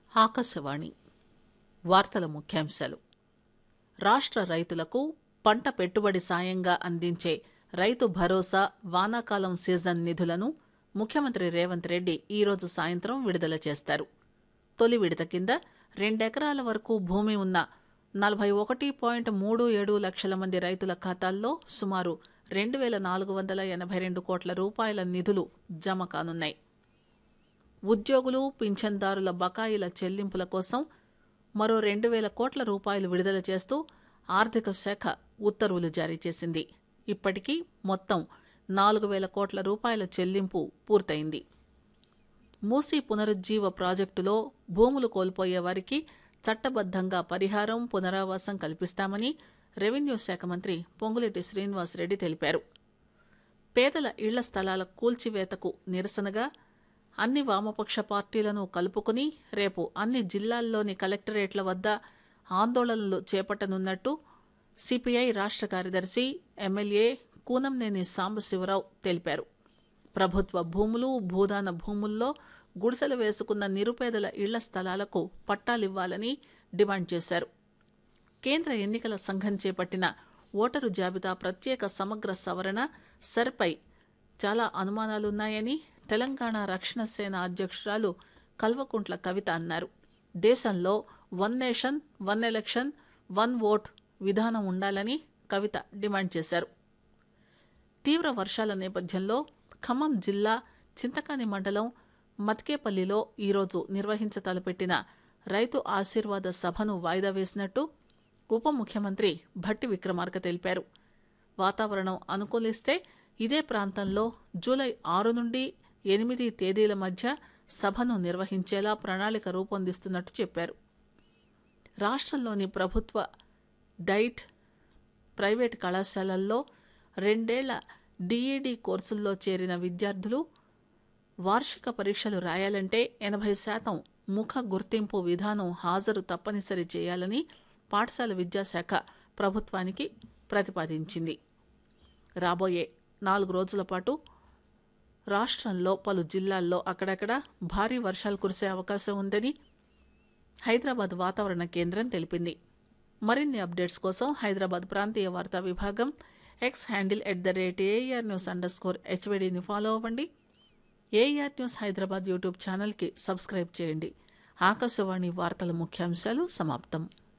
ఆకాశవాణి వార్తల ముఖ్యాంశాలు రాష్ట్ర రైతులకు పంట పెట్టుబడి సాయంగా అందించే రైతు భరోసా వానాకాలం సీజన్ నిధులను ముఖ్యమంత్రి రేవంత్ రెడ్డి ఈరోజు సాయంత్రం విడుదల చేస్తారు తొలి విడత కింద రెండెకరాల వరకు భూమి ఉన్న నలభై ఒకటి పాయింట్ మూడు ఏడు లక్షల మంది రైతుల ఖాతాల్లో సుమారు రెండు వేల నాలుగు వందల ఎనభై రెండు కోట్ల రూపాయల నిధులు జమ కానున్నాయి ఉద్యోగులు పింఛన్దారుల బకాయిల చెల్లింపుల కోసం మరో రెండు వేల కోట్ల రూపాయలు విడుదల చేస్తూ ఆర్థిక శాఖ ఉత్తర్వులు జారీ చేసింది ఇప్పటికీ మొత్తం నాలుగు వేల కోట్ల రూపాయల చెల్లింపు పూర్తయింది మూసీ పునరుజ్జీవ ప్రాజెక్టులో భూములు కోల్పోయే వారికి చట్టబద్దంగా పరిహారం పునరావాసం కల్పిస్తామని రెవెన్యూ శాఖ మంత్రి పొంగులేటి శ్రీనివాసరెడ్డి తెలిపారు పేదల ఇళ్ల స్థలాల కూల్చివేతకు నిరసనగా అన్ని వామపక్ష పార్టీలను కలుపుకుని రేపు అన్ని జిల్లాల్లోని కలెక్టరేట్ల వద్ద ఆందోళనలు చేపట్టనున్నట్టు సిపిఐ రాష్ట్ర కార్యదర్శి ఎమ్మెల్యే కూనంనేని సాంబశివరావు తెలిపారు ప్రభుత్వ భూములు భూదాన భూముల్లో గుడిసెలు వేసుకున్న నిరుపేదల ఇళ్ల స్థలాలకు పట్టాలివ్వాలని డిమాండ్ చేశారు కేంద్ర ఎన్నికల సంఘం చేపట్టిన ఓటరు జాబితా ప్రత్యేక సమగ్ర సవరణ సర్పై చాలా అనుమానాలున్నాయని తెలంగాణ రక్షణ సేన అధ్యక్షురాలు కల్వకుంట్ల కవిత అన్నారు దేశంలో one nation one election one vote విధానం ఉండాలని కవిత డిమాండ్ చేశారు తీవ్ర వర్షాల నేపథ్యంలో ఖమ్మం జిల్లా చింతకాని మండలం మత్కేపల్లిలో ఈరోజు నిర్వహించ తలపెట్టిన రైతు ఆశీర్వాద సభను వాయిదా వేసినట్టు ఉప ముఖ్యమంత్రి భట్టి విక్రమార్క తెలిపారు వాతావరణం అనుకూలిస్తే ఇదే ప్రాంతంలో జూలై ఆరు నుండి ఎనిమిది తేదీల మధ్య సభను నిర్వహించేలా ప్రణాళిక రూపొందిస్తున్నట్టు చెప్పారు రాష్ట్రంలోని ప్రభుత్వ డైట్ ప్రైవేట్ కళాశాలల్లో రెండేళ్ల డిఈడి కోర్సుల్లో చేరిన విద్యార్థులు వార్షిక పరీక్షలు రాయాలంటే ఎనభై శాతం ముఖ గుర్తింపు విధానం హాజరు తప్పనిసరి చేయాలని పాఠశాల విద్యాశాఖ ప్రభుత్వానికి ప్రతిపాదించింది రాబోయే నాలుగు రోజుల పాటు రాష్ట్రంలో పలు జిల్లాల్లో అక్కడక్కడ భారీ వర్షాలు కురిసే అవకాశం ఉందని హైదరాబాద్ వాతావరణ కేంద్రం తెలిపింది మరిన్ని అప్డేట్స్ కోసం హైదరాబాద్ ప్రాంతీయ వార్తా విభాగం X handle at the rate AR news underscore హెచ్వీడీని ఫాలో అవ్వండి ఏఆర్ న్యూస్ హైదరాబాద్ యూట్యూబ్ ఛానల్కి సబ్స్క్రైబ్ చేయండి ఆకాశవాణి వార్తల ముఖ్యాంశాలు సమాప్తం